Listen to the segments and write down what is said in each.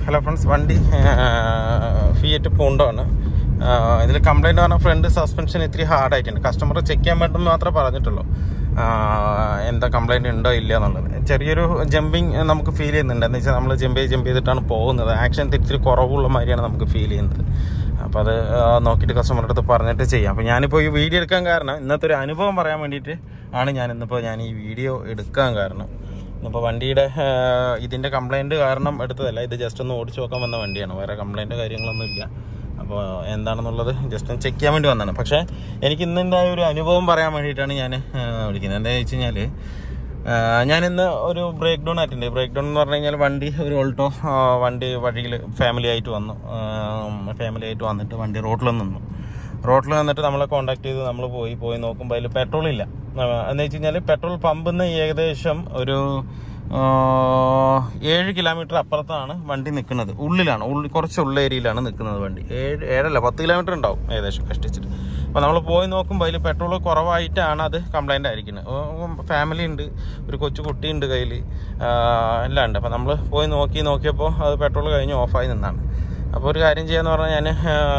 hello friends വണ്ടി Fiat Punto ആണ് ഇതിൽ കംപ്ലൈൻറ്റ് പറഞ്ഞാൽ ഫ്രണ്ട് സസ്പെൻഷൻ ഇത്തിരി ഹാർഡ് ആയിട്ടുണ്ട് കസ്റ്റമർ ചെക്ക് ചെയ്യാൻ പറ്റുമെന്ന് മാത്രമേ പറഞ്ഞിട്ടുള്ളൂ ആ, എന്താ കംപ്ലൈൻറ്റ് ഉണ്ടോ ഇല്ല എന്നുള്ളത് ചെറിയൊരു ജമ്പിങ് നമുക്ക് ഫീൽ ചെയ്യുന്നുണ്ട് എന്ന് വെച്ചാൽ നമ്മൾ ജമ്പ് ചെയ്ത് ജമ്പ് ചെയ്തിട്ടാണ് പോകുന്നത് ആക്ഷൻ ഇത്തിരി കുറവുള്ള മാതിരിയാണ് നമുക്ക് ഫീൽ ചെയ്യുന്നത് അപ്പോൾ അത് ആ, നോക്കിയിട്ട് കസ്റ്റമറുടെ അടുത്ത് പറഞ്ഞിട്ട് ചെയ്യാം അപ്പോൾ ഞാനിപ്പോൾ ഈ വീഡിയോ എടുക്കാൻ കാരണം ഇന്നത്തെ ഒരു അനുഭവം പറയാൻ വേണ്ടിയിട്ട് ആണ് ഞാൻ ഇന്നിപ്പോൾ ഞാൻ ഈ വീഡിയോ എടുക്കാൻ കാരണം ഇപ്പോൾ വണ്ടിയുടെ ആ, ഇതിൻ്റെ കംപ്ലൈൻറ്റ് കാരണം എടുത്തതല്ല ഇത് ജസ്റ്റ് ഒന്ന് ഓടിച്ച് നോക്കാൻ വന്ന വണ്ടിയാണ് വേറെ കംപ്ലൈൻറ്റ് കാര്യങ്ങളൊന്നും ഇല്ല അപ്പോൾ എന്താണെന്നുള്ളത് ജസ്റ്റ് ഒന്ന് ചെക്ക് ചെയ്യാൻ വേണ്ടി വന്നതാണ് പക്ഷേ എനിക്ക് ഇന്നുണ്ടായ ഒരു അനുഭവം പറയാൻ വേണ്ടിയിട്ടാണ് ഞാൻ വിളിക്കുന്നത് എന്താണെന്ന് വെച്ച് കഴിഞ്ഞാൽ ഞാൻ ഇന്ന് ഒരു ബ്രേക്ക് ഡൗൺ ആയിട്ടുണ്ട് ബ്രേക്ക് ഡൗൺ എന്ന് പറഞ്ഞു കഴിഞ്ഞാൽ വണ്ടി ഒരു ഓൾട്ടോ ആ, വണ്ടി വഴിയിൽ ഫാമിലി ആയിട്ട് വന്നു ഫാമിലി ആയിട്ട് വന്നിട്ട് വണ്ടി റോഡിൽ നിന്നു റോഡിൽ നിന്നിട്ട് നമ്മളെ കോൺടാക്ട് ചെയ്ത് നമ്മൾ പോയി പോയി നോക്കുമ്പോൾ അതിൽ പെട്രോൾ ഇല്ല ആ, എന്ന് വെച്ച് കഴിഞ്ഞാൽ പെട്രോൾ പമ്പിൽ നിന്ന് ഏകദേശം ഒരു ആ, ഏഴ് കിലോമീറ്റർ അപ്പുറത്താണ് വണ്ടി നിൽക്കുന്നത് ഉള്ളിലാണ് ഉള്ളിൽ കുറച്ച് ഉള്ള ഏരിയയിലാണ് നിൽക്കുന്നത് വണ്ടി ഏഴ് ഏഴല്ല പത്ത് കിലോമീറ്റർ ഉണ്ടാവും ഏകദേശം കഷ്ടിച്ചിട്ട് അപ്പോൾ നമ്മൾ പോയി നോക്കുമ്പോൾ അതിൽ പെട്രോൾ കുറവായിട്ടാണ് അത് കംപ്ലൈൻ്റ് ആയിരിക്കുന്നത് ഫാമിലി ഉണ്ട് ഒരു കൊച്ചു കുട്ടിയുണ്ട് കയ്യിൽ എല്ലാം ഉണ്ട് അപ്പോൾ നമ്മൾ പോയി നോക്കി നോക്കിയപ്പോൾ അത് പെട്രോൾ കഴിഞ്ഞ് ഓഫായി നിന്നാണ് അപ്പോൾ ഒരു കാര്യം ചെയ്യാന്ന് പറഞ്ഞാൽ ഞാൻ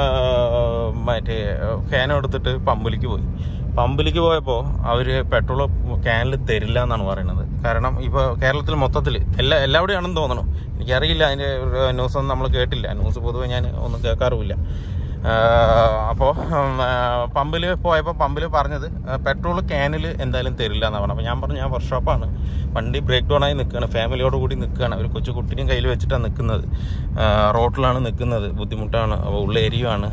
മറ്റേ ക്യാൻ എടുത്തിട്ട് പമ്പിലേക്ക് പോയി പമ്പിലേക്ക് പോയപ്പോൾ അവർ പെട്രോൾ ക്യാനിൽ തരില്ല എന്നാണ് പറയുന്നത് കാരണം ഇപ്പോൾ കേരളത്തിൽ മൊത്തത്തിൽ എല്ലാ എല്ലാവിടെയാണെന്ന് തോന്നണം എനിക്കറിയില്ല അതിൻ്റെ ന്യൂസ് ഒന്നും നമ്മൾ കേട്ടില്ല ന്യൂസ് പൊതുവെ ഞാൻ ഒന്നും കേൾക്കാറുമില്ല അപ്പോൾ പമ്പിൽ പോയപ്പോൾ പമ്പിൽ പറഞ്ഞത് പെട്രോൾ ക്യാനിൽ എന്തായാലും തരില്ല എന്നാണ് പറഞ്ഞത് അപ്പോൾ ഞാൻ പറഞ്ഞു ഞാൻ വർക്ക്ഷോപ്പാണ് വണ്ടി ബ്രേക്ക് ഡൗൺ ആയി നിൽക്കുകയാണ് ഫാമിലിയോട് കൂടി നിൽക്കുകയാണ് ഒരു കൊച്ചു കുട്ടിനെയും കയ്യിൽ വെച്ചിട്ടാണ് നിൽക്കുന്നത് റോട്ടിലാണ് നിൽക്കുന്നത് ബുദ്ധിമുട്ടാണ് ഉള്ള ഏരിയയാണ്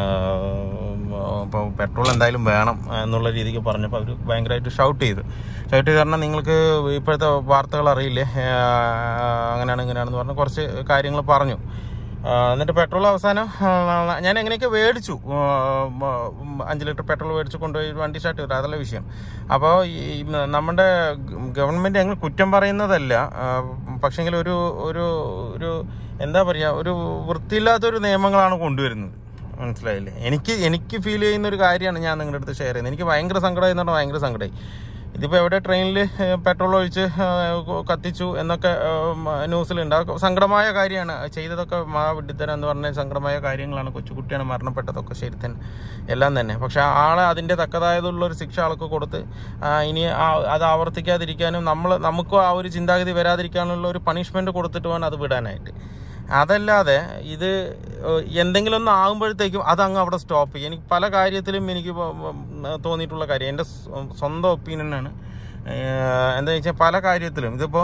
അപ്പോൾ പെട്രോൾ എന്തായാലും വേണം എന്നുള്ള രീതിക്ക് പറഞ്ഞപ്പോൾ അവർ ഭയങ്കരമായിട്ട് ഷൗട്ട് ചെയ്തു ഷൗട്ട് ചെയ്ത് പറഞ്ഞാൽ നിങ്ങൾക്ക് ഇപ്പോഴത്തെ വാർത്തകൾ അറിയില്ലേ അങ്ങനെയാണ് ഇങ്ങനെയാണെന്ന് പറഞ്ഞ് കുറച്ച് കാര്യങ്ങൾ പറഞ്ഞു ആ, എന്നിട്ട് പെട്രോൾ അവസാനം ആ, ഞാൻ എങ്ങനെയൊക്കെ മേടിച്ചു ആ, ഉം, അഞ്ച് ലിറ്റർ പെട്രോൾ മേടിച്ച് കൊണ്ടുപോയി വണ്ടി സ്റ്റാർട്ട് ചെയ്തു അതല്ല വിഷയം അപ്പോൾ ഈ നമ്മുടെ ഗവൺമെൻറ് ഞങ്ങൾ കുറ്റം പറയുന്നതല്ല ആ, പക്ഷെങ്കിൽ ഒരു ഒരു ഒരു എന്താ പറയുക ഒരു വൃത്തിയില്ലാത്തൊരു നിയമങ്ങളാണ് കൊണ്ടുവരുന്നത് മനസ്സിലായില്ലേ എനിക്ക് എനിക്ക് ഫീൽ ചെയ്യുന്ന ഒരു കാര്യമാണ് ഞാൻ നിങ്ങളുടെ അടുത്ത് ഷെയർ ചെയ്യുന്നത് എനിക്ക് ഭയങ്കര സങ്കടമായി എന്ന് പറഞ്ഞാൽ ഭയങ്കര സങ്കടമായി ഇതിപ്പോൾ എവിടെ ട്രെയിനിൽ പെട്രോൾ ഒഴിച്ച് ആ, കത്തിച്ചു എന്നൊക്കെ ന്യൂസിലുണ്ട് അതൊക്കെ സങ്കടമായ കാര്യമാണ് ചെയ്തതൊക്കെ മാ വിഡിത്തരം എന്ന് പറഞ്ഞ സങ്കടമായ കാര്യങ്ങളാണ് കൊച്ചുകുട്ടിയാണ് മരണപ്പെട്ടതൊക്കെ ശരി തന്നെ എല്ലാം തന്നെ പക്ഷെ ആളെ അതിൻ്റെ തക്കതായതുള്ള ഒരു ശിക്ഷ ആൾക്ക് കൊടുത്ത് ആ, ഇനി ആ- അത് ആവർത്തിക്കാതിരിക്കാനും നമ്മൾ നമുക്കും ആ ഒരു ചിന്താഗതി വരാതിരിക്കാനുള്ള ഒരു പണിഷ്മെൻറ്റ് കൊടുത്തിട്ട് വേണം അത് വിടാനായിട്ട് അതല്ലാതെ ഇത് ഏഹ്, എന്തെങ്കിലും ഒന്ന് ആകുമ്പോഴത്തേക്കും അത് അങ്ങ് അവിടെ സ്റ്റോപ്പ് ചെയ്യും എനിക്ക് പല കാര്യത്തിലും എനിക്ക് ഇപ്പൊ, ഉം, തോന്നിയിട്ടുള്ള കാര്യം എൻ്റെ സ്വ- സ്വന്തം ഒപ്പീനിയനാണ് എന്താ വെച്ചാൽ പല കാര്യത്തിലും ഇതിപ്പോൾ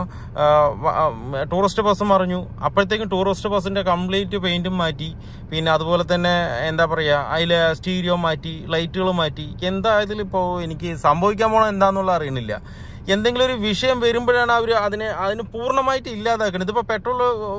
ടൂറിസ്റ്റ് ബസ് മറിഞ്ഞു അപ്പോഴത്തേക്കും ടൂറിസ്റ്റ് ബസ്സിൻ്റെ കംപ്ലീറ്റ് പെയിൻറ്റും മാറ്റി പിന്നെ അതുപോലെ തന്നെ എന്താ പറയുക അതിൽ സ്റ്റീരിയോ മാറ്റി ലൈറ്റുകൾ മാറ്റി എന്താ ഇതിലിപ്പോൾ എനിക്ക് സംഭവിക്കാൻ പോണ എന്താണെന്നുള്ള അറിയണില്ല എന്തെങ്കിലും ഒരു വിഷയം വരുമ്പോഴാണ് അവർ അതിനെ അതിന് പൂർണ്ണമായിട്ട് ഇല്ലാതാക്കുന്നത് ഇതിപ്പോൾ പെട്രോൾ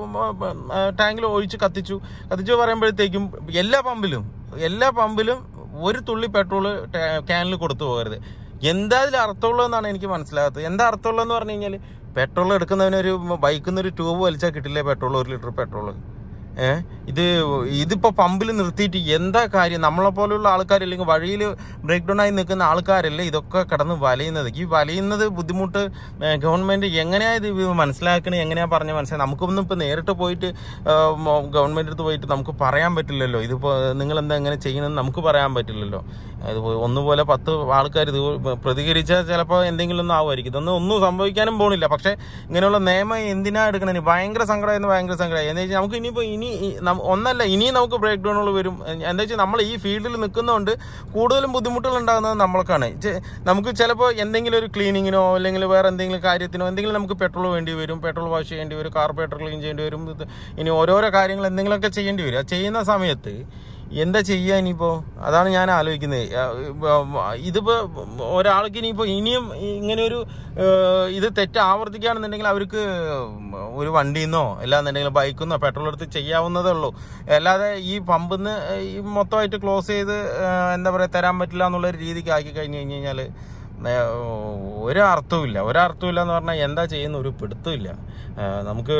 ടാങ്കിൽ ഒഴിച്ച് കത്തിച്ചു കത്തിച്ചു പറയുമ്പോഴത്തേക്കും എല്ലാ പമ്പിലും എല്ലാ പമ്പിലും ഒരു തുള്ളി പെട്രോൾ ക്യാനിൽ കൊടുത്തു പോകരുത് എന്താ ഇതിൽ അർത്ഥമുള്ളതെന്നാണ് എനിക്ക് മനസ്സിലാകാത്തത് എന്താ അർത്ഥമുള്ളതെന്ന് പറഞ്ഞു കഴിഞ്ഞാൽ പെട്രോൾ എടുക്കുന്നവനൊരു ബൈക്കിൽ നിന്ന് ഒരു ട്യൂബ് വലിച്ചാൽ കിട്ടില്ലേ പെട്രോൾ ഒരു ലിറ്റർ പെട്രോൾ ഏഹ് ഇത് ഇതിപ്പോ പമ്പിൽ നിർത്തിയിട്ട് എന്താ കാര്യം നമ്മളെ പോലെയുള്ള ആൾക്കാർ അല്ലെങ്കിൽ വഴിയിൽ ബ്രേക്ക് ഡൗൺ ആയി നിൽക്കുന്ന ആൾക്കാരല്ലേ ഇതൊക്കെ കടന്ന് വലയുന്നത് ഈ വലയുന്നത് ബുദ്ധിമുട്ട് ഏഹ് ഗവൺമെന്റ് എങ്ങനെയാ ഇത് മനസ്സിലാക്കണേ എങ്ങനെയാ പറഞ്ഞ മനസ്സിലായി നമുക്കൊന്നും ഇപ്പൊ നേരിട്ട് പോയിട്ട് ഗവൺമെന്റ് അടുത്ത് പോയിട്ട് നമുക്ക് പറയാൻ പറ്റില്ലല്ലോ ഇതിപ്പോ നിങ്ങൾ എന്താ എങ്ങനെ ചെയ്യണമെന്ന് നമുക്ക് പറയാൻ പറ്റില്ലല്ലോ ഇത് ഒന്നുപോലെ പത്ത് ആൾക്കാർ ഇത് പ്രതികരിച്ചാൽ ചിലപ്പോൾ എന്തെങ്കിലും ഒന്നും ആവുമായിരിക്കും ഇതൊന്നും ഒന്നും സംഭവിക്കാനും പോണില്ല പക്ഷേ ഇങ്ങനെയുള്ള നിയമം എന്തിനാ എടുക്കണേ ഭയങ്കര സങ്കടമായിരുന്നു ഭയങ്കര സങ്കടമായി എന്താ വെച്ചാൽ നമുക്ക് ഇനിയിപ്പോൾ ഇനി ഈ നം- ഒന്നല്ല ഇനിയും നമുക്ക് ബ്രേക്ക് ഡൗണുകൾ വരും എന്താ വെച്ചാൽ നമ്മൾ ഈ ഫീൽഡിൽ നിൽക്കുന്നതുകൊണ്ട് കൂടുതലും ബുദ്ധിമുട്ടുകൾ ഉണ്ടാകുന്നത് നമ്മൾക്കാണ് ചെ- നമുക്ക് ചിലപ്പോൾ എന്തെങ്കിലും ഒരു ക്ലീനിങ്ങിനോ അല്ലെങ്കിൽ വേറെ എന്തെങ്കിലും കാര്യത്തിനോ എന്തെങ്കിലും നമുക്ക് പെട്രോൾ വേണ്ടി വരും പെട്രോൾ വാഷ് ചെയ്യേണ്ടി വരും കാർബറേറ്റർ ക്ലീൻ ചെയ്യേണ്ടി വരും ഇത് ഇനി ഓരോരോ കാര്യങ്ങൾ എന്തെങ്കിലുമൊക്കെ ചെയ്യേണ്ടി വരും അത് ചെയ്യുന്ന സമയത്ത് എന്താ ചെയ്യുക ഇനിയിപ്പോൾ അതാണ് ഞാൻ ആലോചിക്കുന്നത് ആ, ഇതിപ്പോ ഒരാൾക്ക് ഇനിയിപ്പോൾ ഇനിയും ഇങ്ങനെ ഒരു ഏഹ്, ഇത് തെറ്റ് ആവർത്തിക്കുകയാണെന്നുണ്ടെങ്കിൽ അവർക്ക് ഒരു വണ്ടിയിൽ നിന്നോ അല്ലാന്നുണ്ടെങ്കിൽ ബൈക്കിൽ നിന്നോ പെട്രോൾ എടുത്ത് ചെയ്യാവുന്നതേ ഉള്ളൂ അല്ലാതെ ഈ പമ്പിൽ നിന്ന് ഈ മൊത്തമായിട്ട് ക്ലോസ് ചെയ്ത് ഏഹ്, എന്താ പറയുക തരാൻ പറ്റില്ല എന്നുള്ള ഒരു രീതിക്ക് ആക്കി കഴിഞ്ഞ് കഴിഞ്ഞ് കഴിഞ്ഞാൽ ഏഹ്, ഒരു അർത്ഥവുമില്ല ഒരു അർത്ഥവുമില്ല എന്ന് പറഞ്ഞാൽ എന്താ ചെയ്യുന്ന ഒരു പിടുത്തമില്ല ഏഹ്, നമുക്ക്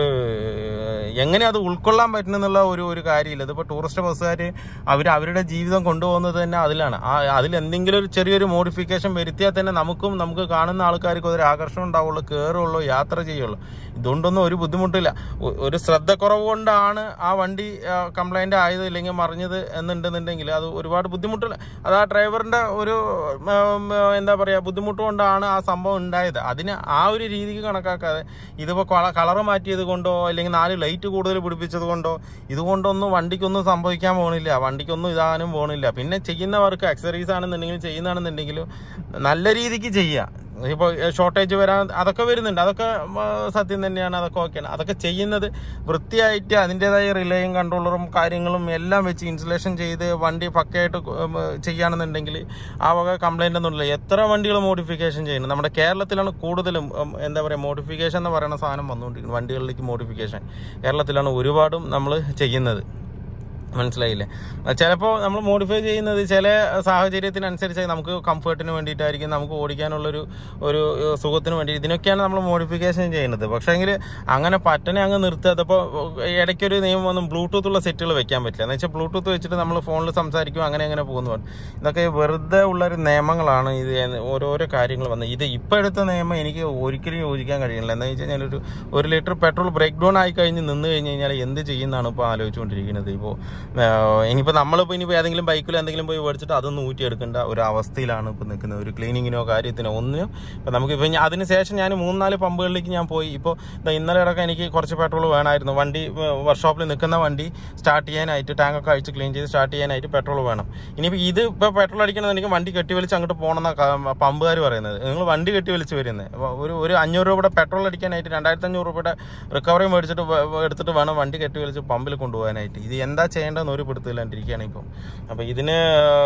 എങ്ങനെ അത് ഉൾക്കൊള്ളാൻ പറ്റുന്നുള്ള ഒരു ഒരു കാര്യമില്ല ഇതിപ്പോൾ ടൂറിസ്റ്റ് ബസ്സുകാർ അവർ അവരുടെ ജീവിതം കൊണ്ടുപോകുന്നത് തന്നെ അതിലാണ് ആ അതിൽ എന്തെങ്കിലും ഒരു ചെറിയൊരു മോഡിഫിക്കേഷൻ വരുത്തിയാൽ തന്നെ നമുക്കും നമുക്ക് കാണുന്ന ആൾക്കാർക്ക് ഒരു ആകർഷണം ഉണ്ടാവുള്ളൂ കയറുള്ളൂ യാത്ര ചെയ്യുള്ളൂ ഇതുകൊണ്ടൊന്നും ഒരു ബുദ്ധിമുട്ടില്ല ഒ- ഒരു ശ്രദ്ധക്കുറവ് കൊണ്ടാണ് ആ വണ്ടി കംപ്ലൈന്റ് ആയത് ഇല്ലെങ്കിൽ മറിഞ്ഞത് എന്നുണ്ടെന്നുണ്ടെങ്കിൽ അത് ഒരുപാട് ബുദ്ധിമുട്ടില്ല അത് ആ ഡ്രൈവറിന്റെ ഒരു ഉം, എന്താ പറയാ ബുദ്ധിമുട്ട് കൊണ്ടാണ് ആ സംഭവം ഉണ്ടായത് അതിന് ആ ഒരു രീതിക്ക് കണക്കാക്കാതെ ഇതിപ്പോ കളർ മാറ്റിയത് കൊണ്ടോ അല്ലെങ്കിൽ നാല് ലൈറ്റ് കൂടുതൽ പിടിപ്പിച്ചത് കൊണ്ടോ ഇതുകൊണ്ടൊന്നും വണ്ടിക്കൊന്നും സംഭവിക്കാൻ പോണില്ല വണ്ടിക്കൊന്നും ഇതാകാനും പോണില്ല പിന്നെ ചെയ്യുന്നവർക്ക് അക്സറീസ് ആണെന്നുണ്ടെങ്കിലും ചെയ്യുന്നതാണെന്നുണ്ടെങ്കിലും നല്ല രീതിക്ക് ചെയ്യുക ഇപ്പോൾ ഷോർട്ടേജ് വരാൻ അതൊക്കെ വരുന്നുണ്ട് അതൊക്കെ ഉം, സത്യം തന്നെയാണ് അതൊക്കെ ഓക്കെയാണ് അതൊക്കെ ചെയ്യുന്നത് വൃത്തിയായിട്ട് അതിൻ്റെതായ റിലേയും കൺട്രോളറും കാര്യങ്ങളും എല്ലാം വെച്ച് ഇൻസുലേഷൻ ചെയ്ത് വണ്ടി പക്കയായിട്ട് ഉം, ചെയ്യുകയാണെന്നുണ്ടെങ്കിൽ ആ വക കംപ്ലൈൻ്റ് ഒന്നുമില്ല എത്ര വണ്ടികൾ മോഡിഫിക്കേഷൻ ചെയ്യുന്നത് നമ്മുടെ കേരളത്തിലാണ് കൂടുതലും ഉം, എന്താ പറയുക മോഡിഫിക്കേഷൻ എന്ന് പറയുന്ന സാധനം വന്നുകൊണ്ടിരിക്കുന്നത് വണ്ടികളിലേക്ക് മോഡിഫിക്കേഷൻ കേരളത്തിലാണ് ഒരുപാടും നമ്മൾ ചെയ്യുന്നത് മനസ്സിലായില്ലേ ചിലപ്പോൾ നമ്മൾ മോഡിഫൈ ചെയ്യുന്നത് ചില സാഹചര്യത്തിനനുസരിച്ച് നമുക്ക് കംഫർട്ടിന് വേണ്ടിയിട്ടായിരിക്കും നമുക്ക് ഓടിക്കാനുള്ളൊരു ഒരു സുഖത്തിന് വേണ്ടി ഇതിനൊക്കെയാണ് നമ്മൾ മോഡിഫിക്കേഷൻ ചെയ്യുന്നത് പക്ഷേങ്കിൽ അങ്ങനെ പറ്റനെ അങ്ങ് നിർത്താതെ ഇപ്പോൾ ഇടയ്ക്കൊരു നിയമം വന്നു ബ്ലൂടൂത്ത് ഉള്ള സെറ്റുകൾ വെക്കാൻ പറ്റില്ല എന്ന് വെച്ചാൽ ബ്ലൂടൂത്ത് വെച്ചിട്ട് നമ്മൾ ഫോണിൽ സംസാരിക്കും അങ്ങനെ അങ്ങനെ പോകുന്നു പറഞ്ഞു ഇതൊക്കെ വെറുതെ ഉള്ളൊരു നിയമങ്ങളാണ് ഇത് ഓരോരോ കാര്യങ്ങൾ വന്നത് ഇത് ഇപ്പോൾ എടുത്ത നിയമം എനിക്ക് ഒരിക്കലും യോജിക്കാൻ കഴിയില്ല എന്താ വെച്ച് കഴിഞ്ഞാൽ ഒരു ഒരു ലിറ്റർ പെട്രോൾ ബ്രേക്ക് ഡൗൺ ആയി കഴിഞ്ഞ് നിന്ന് കഴിഞ്ഞ് കഴിഞ്ഞാൽ എന്ത് ചെയ്യുന്നതാണ് ഇപ്പോൾ ആലോചിച്ചുകൊണ്ടിരിക്കുന്നത് ഇപ്പോൾ ഇനിയിപ്പോൾ നമ്മളിപ്പോൾ ഇനിയിപ്പോൾ ഏതെങ്കിലും ബൈക്കിലോ എന്തെങ്കിലും പോയി മേടിച്ചിട്ട് അതൊന്നും ഊറ്റിയെടുക്കേണ്ട ഒരു അവസ്ഥയിലാണ് ഇപ്പോൾ നിൽക്കുന്നത് ഒരു ക്ലീനിങ്ങിനോ കാര്യത്തിനോ ഒന്നിനും ഇപ്പം നമുക്കിപ്പോൾ ഞാൻ അതിന് ശേഷം ഞാൻ മൂന്ന് നാല് പമ്പുകളിലേക്ക് ഞാൻ പോയി ഇപ്പോൾ ദാ ഇന്നലെ അടക്കം എനിക്ക് കുറച്ച് പെട്രോൾ വേണമായിരുന്നു വണ്ടി വർക്ക്ഷോപ്പിൽ നിൽക്കുന്ന വണ്ടി സ്റ്റാർട്ട് ചെയ്യാനായിട്ട് ടാങ്കൊക്കെ അഴിച്ച് ക്ലീൻ ചെയ്ത് സ്റ്റാർട്ട് ചെയ്യാനായിട്ട് പെട്രോൾ വേണം ഇനിയിപ്പോൾ ഇത് ഇപ്പോൾ പെട്രോൾ അടിക്കണമെന്നെങ്കിൽ വണ്ടി കെട്ടി വലിച്ച് അങ്ങോട്ട് പോകണമെന്ന പമ്പുകാർ പറയുന്നത് നിങ്ങൾ വണ്ടി കെട്ടി വലിച്ച് വരുന്നത് അപ്പോൾ ഒരു ഒരു അഞ്ഞൂറ് രൂപയുടെ പെട്രോൾ അടിക്കാനായിട്ട് രണ്ടായിരത്തി അഞ്ഞൂറ് രൂപയുടെ റിക്കവറി മേടിച്ചിട്ട് വ- വ- എടുത്തിട്ട് വേണം വണ്ടി കെട്ടി വലിച്ച് പമ്പിൽ കൊണ്ടുപോകാനായിട്ട് ഇത് എന്താ ചെയ്യേണ്ടതെന്ന് ഒരു പിടുത്തില്ലാണ്ടിരിക്കുകയാണ് ഇപ്പം അപ്പോൾ ഇതിന്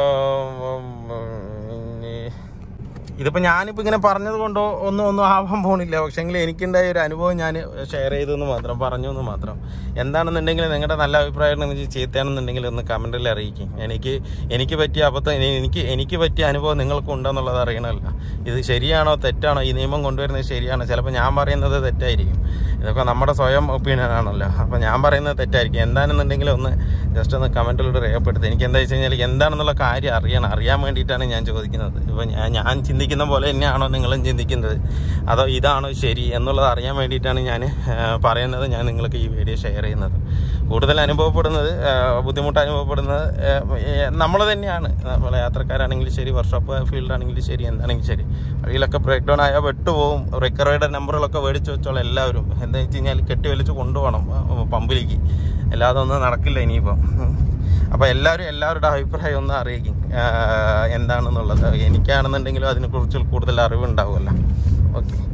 ഇതിപ്പോൾ ഞാനിപ്പോൾ ഇങ്ങനെ പറഞ്ഞത് കൊണ്ടോ ഒന്നും ഒന്നും ആവാൻ പോണില്ല പക്ഷേങ്കിൽ എനിക്കുണ്ടായ ഒരു അനുഭവം ഞാൻ ഷെയർ ചെയ്തെന്ന് മാത്രം പറഞ്ഞു എന്ന് മാത്രം എന്താണെന്നുണ്ടെങ്കിൽ നിങ്ങളുടെ നല്ല അഭിപ്രായം ഉണ്ടെങ്കിൽ ചീത്തയാണെന്നുണ്ടെങ്കിൽ ഒന്ന് കമൻറ്റിൽ അറിയിക്കും എനിക്ക് എനിക്ക് പറ്റിയ അബദ്ധം ഇനി എനിക്ക് എനിക്ക് പറ്റിയ അനുഭവം നിങ്ങൾക്ക് ഉണ്ടെന്നുള്ളത് അറിയണമല്ല ഇത് ശരിയാണോ തെറ്റാണോ ഈ നിയമം കൊണ്ടുവരുന്നത് ശരിയാണോ ചിലപ്പോൾ ഞാൻ പറയുന്നത് തെറ്റായിരിക്കും ഇതൊക്കെ നമ്മുടെ സ്വയം ഒപ്പീനിയൻ ആണല്ലോ അപ്പോൾ ഞാൻ പറയുന്നത് തെറ്റായിരിക്കും എന്താണെന്നുണ്ടെങ്കിൽ ഒന്ന് ജസ്റ്റ് ഒന്ന് കമൻറ്റിലൂടെ രേഖപ്പെടുത്തി എനിക്ക് എന്താ വെച്ച് കഴിഞ്ഞാൽ എന്താണെന്നുള്ള കാര്യം അറിയണം അറിയാൻ വേണ്ടിയിട്ടാണ് ഞാൻ ചോദിക്കുന്നത് ഇപ്പോൾ ഞാൻ ഞാൻ ചിന്തിക്കുന്ന പോലെ തന്നെയാണോ നിങ്ങളും ചിന്തിക്കുന്നത് അതോ ഇതാണോ ശരി എന്നുള്ളത് അറിയാൻ വേണ്ടിയിട്ടാണ് ഞാൻ പറയുന്നത് ഞാൻ നിങ്ങൾക്ക് ഈ വീഡിയോ ഷെയർ ചെയ്യുന്നത് കൂടുതൽ അനുഭവപ്പെടുന്നത് ആ, ബുദ്ധിമുട്ട് അനുഭവപ്പെടുന്നത് നമ്മൾ തന്നെയാണ് നമ്മളെ യാത്രക്കാരാണെങ്കിലും ശരി വർക്ക്ഷോപ്പ് ഫീൽഡാണെങ്കിലും ശരി എന്താണെങ്കിലും ശരി വഴിയിലൊക്കെ ബ്രേക്ക് ഡൗൺ ആയാൽ വിട്ടുപോകും റിക്കവറിയുടെ നമ്പറുകളൊക്കെ മേടിച്ച് വെച്ചോളാം എല്ലാവരും എന്താ വെച്ച് കഴിഞ്ഞാൽ കെട്ടി വലിച്ച് കൊണ്ടുപോകണം ആ, പമ്പിലേക്ക് അല്ലാതെ ഒന്നും നടക്കില്ല ഇനിയിപ്പം അപ്പോൾ എല്ലാവരും എല്ലാവരുടെ അഭിപ്രായം ഒന്ന് അറിയിക്കും ആ, എന്താണെന്നുള്ളത് എനിക്കാണെന്നുണ്ടെങ്കിലും അതിനെക്കുറിച്ച് കൂടുതൽ അറിവുണ്ടാവുമല്ലോ ഓക്കെ